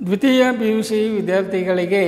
ದ್ವಿತೀಯ P U C ವಿದ್ಯಾರ್ಥಿಗಳಿಗೆ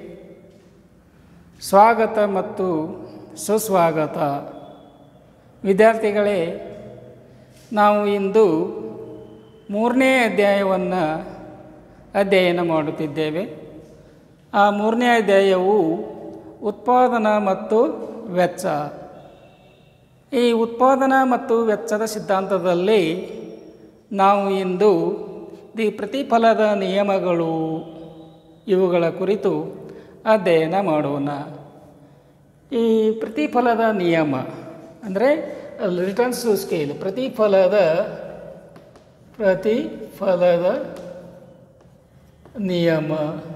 ಸ್ವಾಗತ ಮತ್ತು ಸುಸ್ವಾಗತ ವಿದ್ಯಾರ್ಥಿಗಳೇ ನಾವು ಇಂದು ಮೂರನೇ ಅಧ್ಯಾಯವನ್ನು ಅಧ್ಯಯನ ಮಾಡುತ್ತಿದ್ದೇವೆ ಆ ಮೂರನೇ ಅಧ್ಯಾಯವು ಉತ್ಪಾದನಾ ಮತ್ತು ವೆಚ್ಚ ಈ ಉತ್ಪಾದನಾ ಮತ್ತು ವೆಚ್ಚದ ಸಿದ್ಧಾಂತದಲ್ಲಿ ನಾವು ಇಂದು ದಿ ಪ್ರತಿಫಲದ ನಿಯಮಗಳು ಇವುಗಳ ಕುರಿತು ಅಧ್ಯಯನ ಮಾಡೋಣ ಈ ಪ್ರತಿಫಲದ ನಿಯಮ ಅಂದರೆ ರಿಟರ್ನ್ಸ್ ಟು ಸ್ಕೇಲ್ ಪ್ರತಿಫಲದ ಪ್ರತಿಫಲದ ನಿಯಮ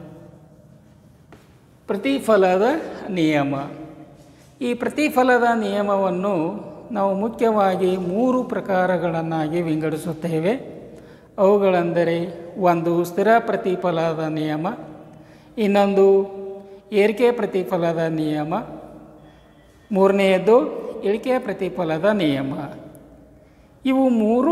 ಪ್ರತಿಫಲದ ನಿಯಮ ಈ ಪ್ರತಿಫಲದ ನಿಯಮವನ್ನು ನಾವು ಮುಖ್ಯವಾಗಿ ಮೂರು ಪ್ರಕಾರಗಳನ್ನಾಗಿ ವಿಂಗಡಿಸುತ್ತೇವೆ ಅವುಗಳೆಂದರೆ ಒಂದು ಸ್ಥಿರ ಪ್ರತಿಫಲದ ನಿಯಮ ಇನ್ನೊಂದು ಏರಿಕೆ ಪ್ರತಿಫಲದ ನಿಯಮ ಮೂರನೆಯದು ಇಳಿಕೆ ಪ್ರತಿಫಲದ ನಿಯಮ ಇವು ಮೂರು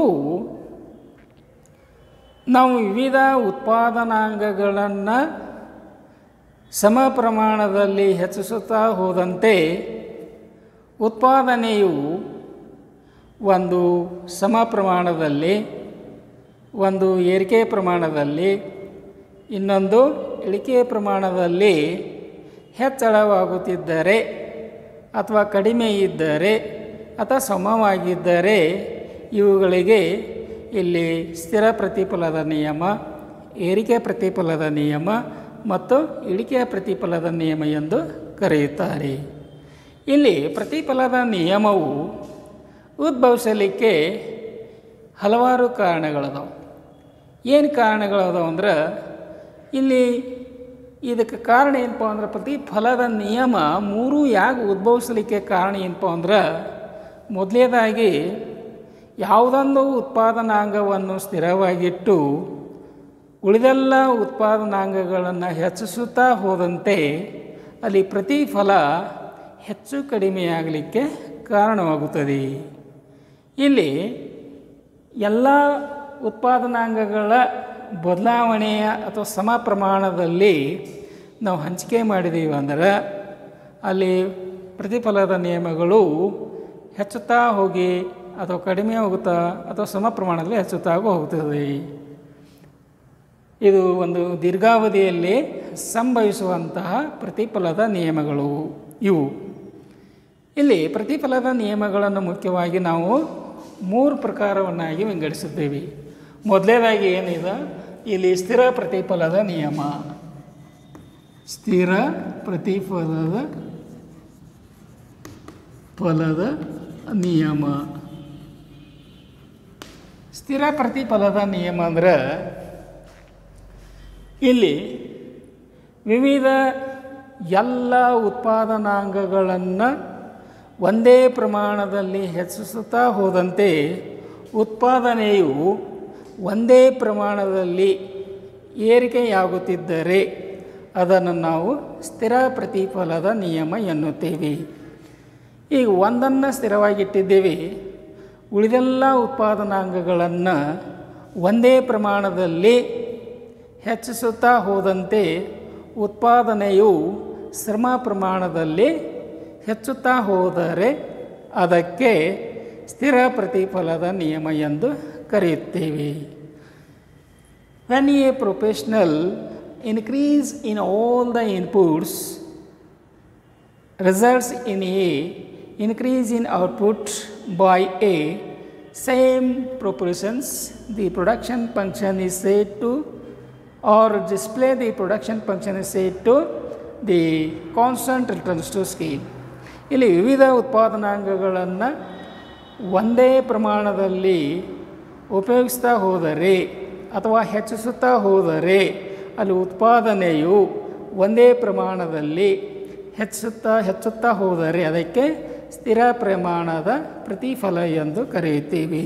ನಾವು ವಿವಿಧ ಉತ್ಪಾದನಾಂಗಗಳನ್ನು ಸಮ ಪ್ರಮಾಣದಲ್ಲಿ ಹೆಚ್ಚಿಸುತ್ತಾ ಹೋದಂತೆ ಉತ್ಪಾದನೆಯು ಒಂದು ಸಮ ಪ್ರಮಾಣದಲ್ಲಿ ಒಂದು ಏರಿಕೆ ಪ್ರಮಾಣದಲ್ಲಿ ಇನ್ನೊಂದು ಇಳಿಕೆ ಪ್ರಮಾಣದಲ್ಲಿ ಹೆಚ್ಚಳವಾಗುತ್ತಿದ್ದರೆ ಅಥವಾ ಕಡಿಮೆ ಇದ್ದರೆ ಅಥವಾ ಸಮವಾಗಿದ್ದರೆ ಇವುಗಳಿಗೆ ಇಲ್ಲಿ ಸ್ಥಿರ ಪ್ರತಿಫಲದ ನಿಯಮ ಏರಿಕೆ ಪ್ರತಿಫಲದ ನಿಯಮ ಮತ್ತು ಇಳಿಕೆಯ ಪ್ರತಿಫಲದ ನಿಯಮ ಎಂದು ಕರೆಯುತ್ತಾರೆ ಇಲ್ಲಿ ಪ್ರತಿಫಲದ ನಿಯಮವು ಉದ್ಭವಿಸಲಿಕ್ಕೆ ಹಲವಾರು ಕಾರಣಗಳದಾವೆ ಏನು ಕಾರಣಗಳದಾವ ಅಂದ್ರೆ ಇಲ್ಲಿ ಇದಕ್ಕೆ ಕಾರಣ ಏನಪ್ಪ ಅಂದ್ರೆ ಪ್ರತಿಫಲದ ನಿಯಮ ಮೂರು ಯಾಕೆ ಉದ್ಭವಿಸಲಿಕ್ಕೆ ಕಾರಣ ಏನಪ್ಪ ಅಂದ್ರೆ ಮೊದಲನೇದಾಗಿ ಯಾವುದೊಂದು ಉತ್ಪಾದನಾಂಗವನ್ನು ಸ್ಥಿರವಾಗಿಟ್ಟು ಉಳಿದೆಲ್ಲ ಉತ್ಪಾದನಾಂಗಗಳನ್ನು ಹೆಚ್ಚಿಸುತ್ತಾ ಹೋದಂತೆ ಅಲ್ಲಿ ಪ್ರತಿಫಲ ಹೆಚ್ಚು ಕಡಿಮೆಯಾಗಲಿಕ್ಕೆ ಕಾರಣವಾಗುತ್ತದೆ ಇಲ್ಲಿ ಎಲ್ಲ ಉತ್ಪಾದನಾಂಗಗಳ ಬದಲಾವಣೆಯ ಅಥವಾ ಸಮ ಪ್ರಮಾಣದಲ್ಲಿ ನಾವು ಹಂಚಿಕೆ ಮಾಡಿದ್ದೀವಿ ಅಂದ್ರೆ ಅಲ್ಲಿ ಪ್ರತಿಫಲದ ನಿಯಮಗಳು ಹೆಚ್ಚುತ್ತಾ ಹೋಗಿ ಅಥವಾ ಕಡಿಮೆ ಹೋಗುತ್ತಾ ಅಥವಾ ಸಮ ಪ್ರಮಾಣದಲ್ಲಿ ಹೆಚ್ಚುತ್ತಾ ಹೋಗುತ್ತದೆ ಇದು ಒಂದು ದೀರ್ಘಾವಧಿಯಲ್ಲಿ ಸಂಭವಿಸುವಂತಹ ಪ್ರತಿಫಲದ ನಿಯಮಗಳು ಇವು ಇಲ್ಲಿ ಪ್ರತಿಫಲದ ನಿಯಮಗಳನ್ನು ಮುಖ್ಯವಾಗಿ ನಾವು ಮೂರು ಪ್ರಕಾರವನ್ನಾಗಿ ವಿಂಗಡಿಸುತ್ತೇವೆ ಮೊದಲನೇದಾಗಿ ಏನಿದೆ ಇಲ್ಲಿ ಸ್ಥಿರ ಪ್ರತಿಫಲದ ನಿಯಮ ಸ್ಥಿರ ಪ್ರತಿಫಲದ ಫಲದ ನಿಯಮ ಸ್ಥಿರ ಪ್ರತಿಫಲದ ನಿಯಮ ಅಂದ್ರೆ ಇಲ್ಲಿ ವಿವಿಧ ಎಲ್ಲ ಉತ್ಪಾದನಾಂಗಗಳನ್ನು ಒಂದೇ ಪ್ರಮಾಣದಲ್ಲಿ ಹೆಚ್ಚಿಸುತ್ತಾ ಹೋದಂತೆ ಉತ್ಪಾದನೆಯು ಒಂದೇ ಪ್ರಮಾಣದಲ್ಲಿ ಏರಿಕೆಯಾಗುತ್ತಿದ್ದರೆ ಅದನ್ನು ನಾವು ಸ್ಥಿರ ಪ್ರತಿಫಲದ ನಿಯಮ ಎನ್ನುತ್ತೇವೆ ಈಗ ಒಂದನ್ನು ಸ್ಥಿರವಾಗಿಟ್ಟಿದ್ದೇವೆ ಉಳಿದೆಲ್ಲ ಉತ್ಪಾದನಾಂಗಗಳನ್ನು ಒಂದೇ ಪ್ರಮಾಣದಲ್ಲಿ ಹೆಚ್ಚಿಸುತ್ತಾ ಹೋದಂತೆ ಉತ್ಪಾದನೆಯು ಶ್ರಮ ಪ್ರಮಾಣದಲ್ಲಿ ಹೆಚ್ಚುತ್ತಾ ಹೋದರೆ ಅದಕ್ಕೆ ಸ್ಥಿರ ಪ್ರತಿಫಲದ ನಿಯಮ ಎಂದು ಕರೆಯುತ್ತೇವೆ when a professional increase in all the inputs results in a increase in output by a same proportions the production function is said to or display the production function is said to the constant returns to scale ಇಲ್ಲಿ ವಿವಿಧ ಉತ್ಪಾದನಾಂಗಗಳನ್ನು ಒಂದೇ ಪ್ರಮಾಣದಲ್ಲಿ ಉಪಯೋಗಿಸ್ತಾ ಹೋದರೆ ಅಥವಾ ಹೆಚ್ಚಿಸುತ್ತಾ ಹೋದರೆ ಅಲ್ಲಿ ಉತ್ಪಾದನೆಯು ಒಂದೇ ಪ್ರಮಾಣದಲ್ಲಿ ಹೆಚ್ಚುತ್ತಾ ಹೆಚ್ಚುತ್ತಾ ಹೋದರೆ ಅದಕ್ಕೆ ಸ್ಥಿರ ಪ್ರಮಾಣದ ಪ್ರತಿಫಲ ಎಂದು ಕರೆಯುತ್ತೀವಿ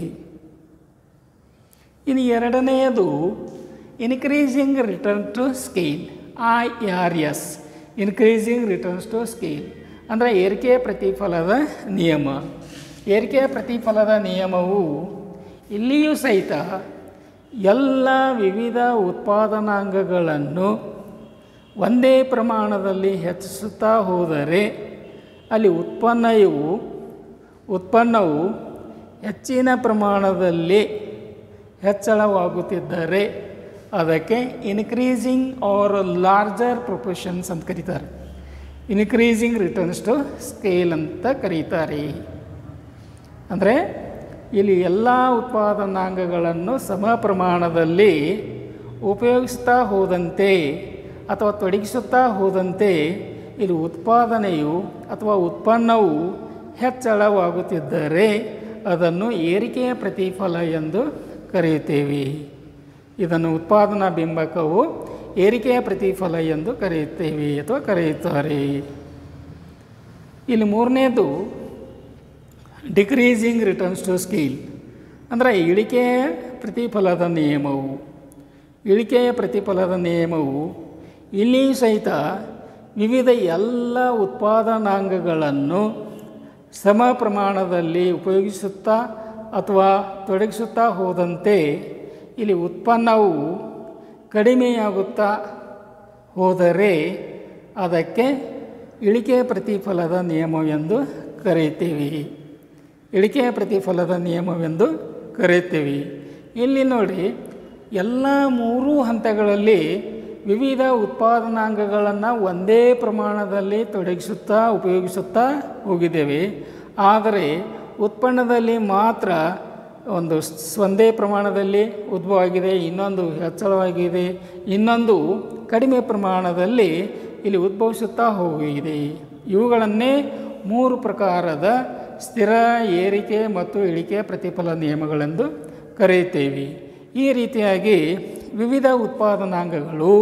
ಇನ್ನು ಎರಡನೆಯದು increasing return to scale I R S increasing returns to scale ಅಂದರೆ ಏರಿಕೆ ಪ್ರತಿಫಲದ ನಿಯಮ ಏರಿಕೆ ಪ್ರತಿಫಲದ ನಿಯಮವು ಇಲ್ಲಿಯೂ ಸಹಿತ ಎಲ್ಲ ವಿವಿಧ ಉತ್ಪಾದನಾಂಗಗಳನ್ನು ಒಂದೇ ಪ್ರಮಾಣದಲ್ಲಿ ಹೆಚ್ಚಿಸುತ್ತಾ ಹೋದರೆ ಅಲ್ಲಿ ಉತ್ಪನ್ನವು ಉತ್ಪನ್ನವು ಹೆಚ್ಚಿನ ಪ್ರಮಾಣದಲ್ಲಿ ಹೆಚ್ಚಳವಾಗುತ್ತಿದ್ದರೆ ಅದಕ್ಕೆ ಇನ್ಕ್ರೀಸಿಂಗ್ ಆರ್ ಲಾರ್ಜರ್ ಪ್ರೊಪೋಷನ್ಸ್ ಅಂತ ಕರೀತಾರೆ ಇನ್ಕ್ರೀಸಿಂಗ್ ರಿಟರ್ನ್ಸ್ ಟು ಸ್ಕೇಲ್ ಅಂತ ಕರೀತಾರೆ ಅಂದರೆ ಇಲ್ಲಿ ಎಲ್ಲ ಉತ್ಪಾದನಾಂಗಗಳನ್ನು ಸಮ ಪ್ರಮಾಣದಲ್ಲಿ ಉಪಯೋಗಿಸ್ತಾ ಹೋದಂತೆ ಅಥವಾ ತೊಡಗಿಸುತ್ತಾ ಹೋದಂತೆ ಇಲ್ಲಿ ಉತ್ಪಾದನೆಯು ಅಥವಾ ಉತ್ಪನ್ನವು ಹೆಚ್ಚಳವಾಗುತ್ತಿದ್ದರೆ ಅದನ್ನು ಏರಿಕೆಯ ಪ್ರತಿಫಲ ಎಂದು ಕರೆಯುತ್ತೇವೆ ಇದನ್ನು ಉತ್ಪಾದನಾ ಬಿಂಬಕವು ಏರಿಕೆಯ ಪ್ರತಿಫಲ ಎಂದು ಕರೆಯುತ್ತೇವೆ ಅಥವಾ ಕರೆಯುತ್ತಾರೆ ಇಲ್ಲಿ ಮೂರನೇದು ಡಿಕ್ರೀಸಿಂಗ್ ರಿಟರ್ನ್ಸ್ ಟು ಸ್ಕೇಲ್ ಅಂದರೆ ಇಳಿಕೆಯ ಪ್ರತಿಫಲದ ನಿಯಮವು ಇಳಿಕೆಯ ಪ್ರತಿಫಲದ ನಿಯಮವು ಇಲ್ಲಿ ಸಹಿತ ವಿವಿಧ ಎಲ್ಲ ಉತ್ಪಾದನಾಂಗಗಳನ್ನು ಸಮ ಪ್ರಮಾಣದಲ್ಲಿ ಉಪಯೋಗಿಸುತ್ತಾ ಅಥವಾ ತೊಡಗಿಸುತ್ತಾ ಹೋದಂತೆ ಇಲ್ಲಿ ಉತ್ಪನ್ನವು ಕಡಿಮೆಯಾಗುತ್ತಾ ಹೋದರೆ ಅದಕ್ಕೆ ಇಳಿಕೆಯ ಪ್ರತಿಫಲದ ನಿಯಮವೆಂದು ಕರೆಯುತ್ತೇವೆ ಇಳಿಕೆಯ ಪ್ರತಿಫಲದ ನಿಯಮವೆಂದು ಕರೆಯುತ್ತೇವೆ ಇಲ್ಲಿ ನೋಡಿ ಎಲ್ಲ ಮೂರೂ ಹಂತಗಳಲ್ಲಿ ವಿವಿಧ ಉತ್ಪಾದನಾಂಗಗಳನ್ನು ಒಂದೇ ಪ್ರಮಾಣದಲ್ಲಿ ತೊಡಗಿಸುತ್ತಾ ಉಪಯೋಗಿಸುತ್ತಾ ಹೋಗಿದ್ದೇವೆ ಆದರೆ ಉತ್ಪನ್ನದಲ್ಲಿ ಮಾತ್ರ ಒಂದು ಸ್- ಒಂದೇ ಪ್ರಮಾಣದಲ್ಲಿ ಉದ್ಭವ ಆಗಿದೆ ಇನ್ನೊಂದು ಹೆಚ್ಚಳವಾಗಿದೆ ಇನ್ನೊಂದು ಕಡಿಮೆ ಪ್ರಮಾಣದಲ್ಲಿ ಇಲ್ಲಿ ಉದ್ಭವಿಸುತ್ತಾ ಹೋಗಿದೆ ಇವುಗಳನ್ನೇ ಮೂರು ಪ್ರಕಾರದ ಸ್ಥಿರ ಏರಿಕೆ ಮತ್ತು ಇಳಿಕೆ ಪ್ರತಿಫಲ ನಿಯಮಗಳೆಂದು ಕರೆಯುತ್ತೇವೆ ಈ ರೀತಿಯಾಗಿ ವಿವಿಧ ಉತ್ಪಾದನಾಂಗಗಳು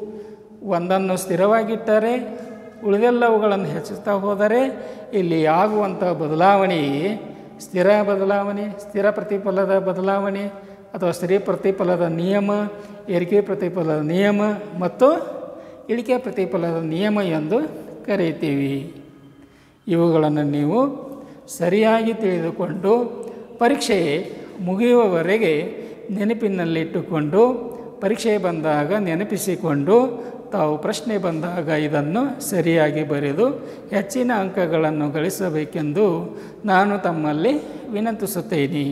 ಒಂದನ್ನು ಸ್ಥಿರವಾಗಿಟ್ಟರೆ ಉಳಿದೆಲ್ಲವುಗಳನ್ನು ಹೆಚ್ಚುತ್ತಾ ಹೋದರೆ ಇಲ್ಲಿ ಆಗುವಂಥ ಬದಲಾವಣೆ ಸ್ಥಿರ ಬದಲಾವಣೆ ಸ್ಥಿರ ಪ್ರತಿಫಲದ ಬದಲಾವಣೆ ಅಥವಾ ಸ್ಥಿರ ಪ್ರತಿಫಲದ ನಿಯಮ ಏರಿಕೆ ಪ್ರತಿಫಲದ ನಿಯಮ ಮತ್ತು ಇಳಿಕೆ ಪ್ರತಿಫಲದ ನಿಯಮ ಎಂದು ಕರೆಯುತ್ತೀವಿ ಇವುಗಳನ್ನು ನೀವು ಸರಿಯಾಗಿ ತಿಳಿದುಕೊಂಡು ಪರೀಕ್ಷೆ ಮುಗಿಯುವವರೆಗೆ ನೆನಪಿನಲ್ಲಿಟ್ಟುಕೊಂಡು ಪರೀಕ್ಷೆ ಬಂದಾಗ ನೆನಪಿಸಿಕೊಂಡು ತಾವು ಪ್ರಶ್ನೆ ಬಂದಾಗ ಇದನ್ನು ಸರಿಯಾಗಿ ಬರೆದು ಹೆಚ್ಚಿನ ಅಂಕಗಳನ್ನು ಗಳಿಸಬೇಕೆಂದು ನಾನು ತಮ್ಮಲ್ಲಿ ವಿನಂತಿಸುತ್ತೇನೆ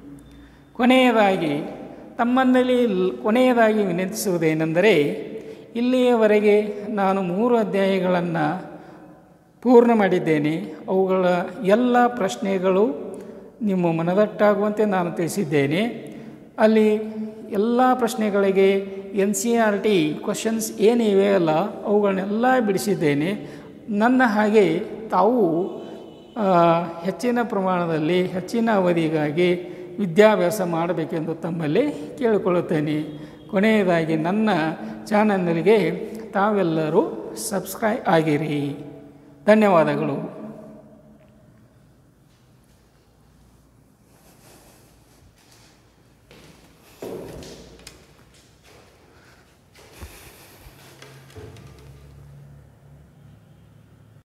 ಕೊನೆಯದಾಗಿ ತಮ್ಮಲ್ಲಿ ಲ್- ಕೊನೆಯದಾಗಿ ವಿನಂತಿಸುವುದೇನೆಂದರೆ ಇಲ್ಲಿಯವರೆಗೆ ನಾನು ಮೂರು ಅಧ್ಯಾಯಗಳನ್ನು ಪೂರ್ಣ ಮಾಡಿದ್ದೇನೆ ಅವುಗಳ ಎಲ್ಲ ಪ್ರಶ್ನೆಗಳು ನಿಮ್ಮ ಮನದಟ್ಟಾಗುವಂತೆ ನಾನು ತಿಳಿಸಿದ್ದೇನೆ ಅಲ್ಲಿ ಎಲ್ಲ ಪ್ರಶ್ನೆಗಳಿಗೆ N C R T questions ಏನಿವೆ ಅಲ್ಲ ಅವುಗಳನ್ನೆಲ್ಲ ಬಿಡಿಸಿದ್ದೇನೆ ನನ್ನ ಹಾಗೆ ತಾವು ಆ, ಹೆಚ್ಚಿನ ಪ್ರಮಾಣದಲ್ಲಿ ಹೆಚ್ಚಿನ ಅವಧಿಗಾಗಿ ವಿದ್ಯಾಭ್ಯಾಸ ಮಾಡಬೇಕೆಂದು ತಮ್ಮಲ್ಲಿ ಕೇಳಿಕೊಳ್ಳುತ್ತೇನೆ ಕೊನೆಯದಾಗಿ ನನ್ನ ಚಾನಲ್ಗೆ ತಾವೆಲ್ಲರೂ ಸಬ್ಸ್ಕ್ರೈಬ್ ಆಗಿರಿ ಧನ್ಯವಾದಗಳು